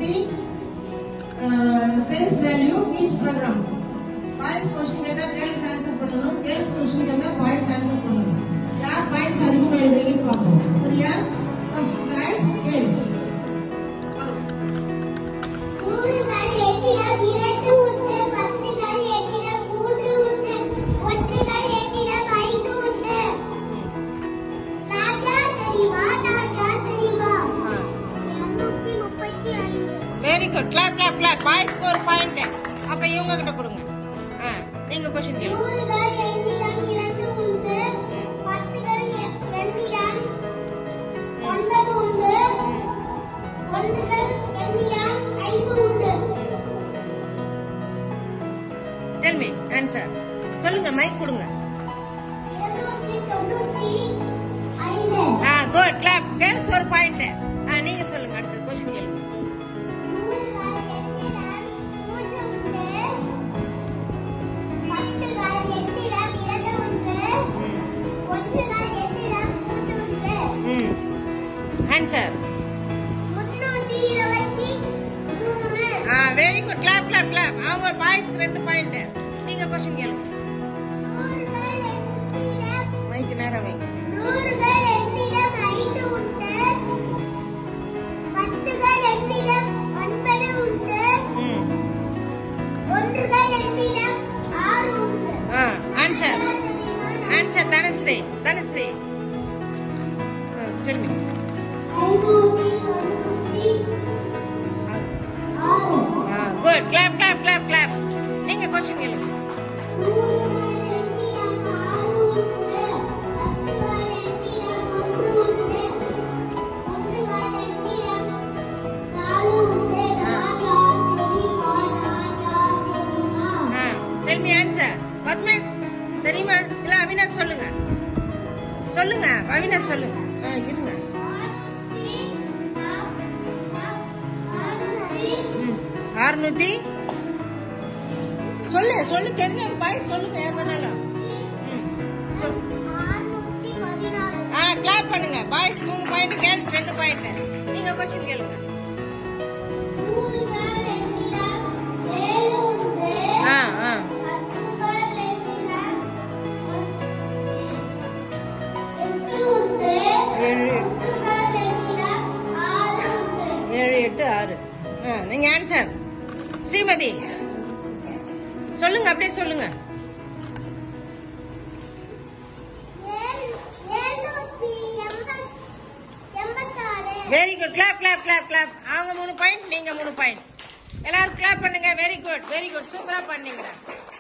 three uh, friends value each program. Boys question கேட்டா girls answer பண்ணணும் girls question கேட்டா boys answer பண்ணணும் யார் பாயிண்ட்ஸ் அதிகமா எழுதுறீங்கன்னு பார்ப்போம் சரியா ஃபர்ஸ்ட் பாய்ஸ் கேர்ள்ஸ் நூறு நாள் எட்டிடம் இரண்டு உண்டு பத்து நாள் எட்டிடம் மூன்று உண்டு ஒன்று நாள் எட்டிடம் ஐந்து உண்டு நான் யார் தெரியுமா நான் யார் தெரியுமா இருநூத்தி முப்பத்தி ஐந்து very good clap clap clap பாய்ஸ்க்கு ஒரு பாயிண்ட் அப்ப இவங்க கிட்ட கொடுங்க ஆ, நீங்க கொஸ்டின் கேளுங்க நூறுகள் எண்ணிடம் இரண்டு உண்டு பத்துகள் எ- எண்ணிடம் ஒன்பது உண்டு ஒன்றுகள் எண்ணிடம் ஐந்து உண்டு டெல் மீ ஆன்சர் சொல்லுங்க மைக் கொடுங்க இருநூற்றி தொண்ணூற்றி ஐந்து ஆ குட் கிளாப் கேர்ள்ஸ் ஒரு பாயிண்ட் ஆ நீங்க சொல்லுங்க அடுத்து கொஸ்டின் கேளுங்க நூறுகள் எண்ணிடம் மூன்று உண்டு பத்துகள் எண்ணிடம் இரண்டு உண்டு ம், ஒன்றுகள் எண்ணிடம் மூன்று உண்டு ம் ஆன்சர் முன்னூற்றி இருபத்தி நூறு ஆ very good clap clap clap அவங்க பாய்ஸ்க்கு ரெண்டு பாயிண்ட் நீங்க கொஸ்டின் கேளுங்க நூறுகள் எண்ணிடம் மைக்கு நேரம் வைங்க நூறுகள் எண்ணிடம் ஐந்து உண்டு பத்துகள் எண்ணிடம் ஒன்பது உண்டு ம் ஒன்றுகள் எண்ணிடம் ஆறு உண்டு ஆ answer answer Dhanashree Dhanashree tell me ஐநூற்றி தொண்ணூற்றி ஆறு good clap clap clap clap நீங்க கொஸ்டின் கேளுங்க நூறுகள் எண்ணிடம் ஆறு உண்டு பத்துகள் எண்ணிடம் ஒன்று உண்டு ஒன்றுகள் எண்ணிடம் நாலு உண்டு நான் யார் தெரியுமா நான் யார் தெரியுமா ஆ டெல் மீ ஆன்சர் பத்மேஷ் தெரியுமா இல்ல அவினாஷ் சொல்லுங்க சொல்லுங்க அவினாஷ் சொல்லுங்க ஆ இருங்க ம் அறுநூத்தி சொல்லு சொல்லு தெரிஞ்ச பாய் சொல்லுங்க யார் வேணாலும் ம் சொல். ஆ கிளாப் பண்ணுங்க பாய்ஸ் மூணு பாயிண்ட் கேர்ள்ஸ் ரெண்டு பாயிண்ட் நீங்க கொஸ்டின் கேளுங்க ஆ ஆ ஏழு ஏழு எட்டு ஆறு ஆ நீங்க ஆன்சர் ஸ்ரீமதி சொல்லுங்க அப்படியே சொல்லுங்க very good clap clap clap clap அவங்க மூணு பாயிண்ட் நீங்க மூணு பாயிண்ட் எல்லாரும் கிளாப் பண்ணுங்க வெரி குட் வெரி குட் சூப்பரா பண்ணீங்க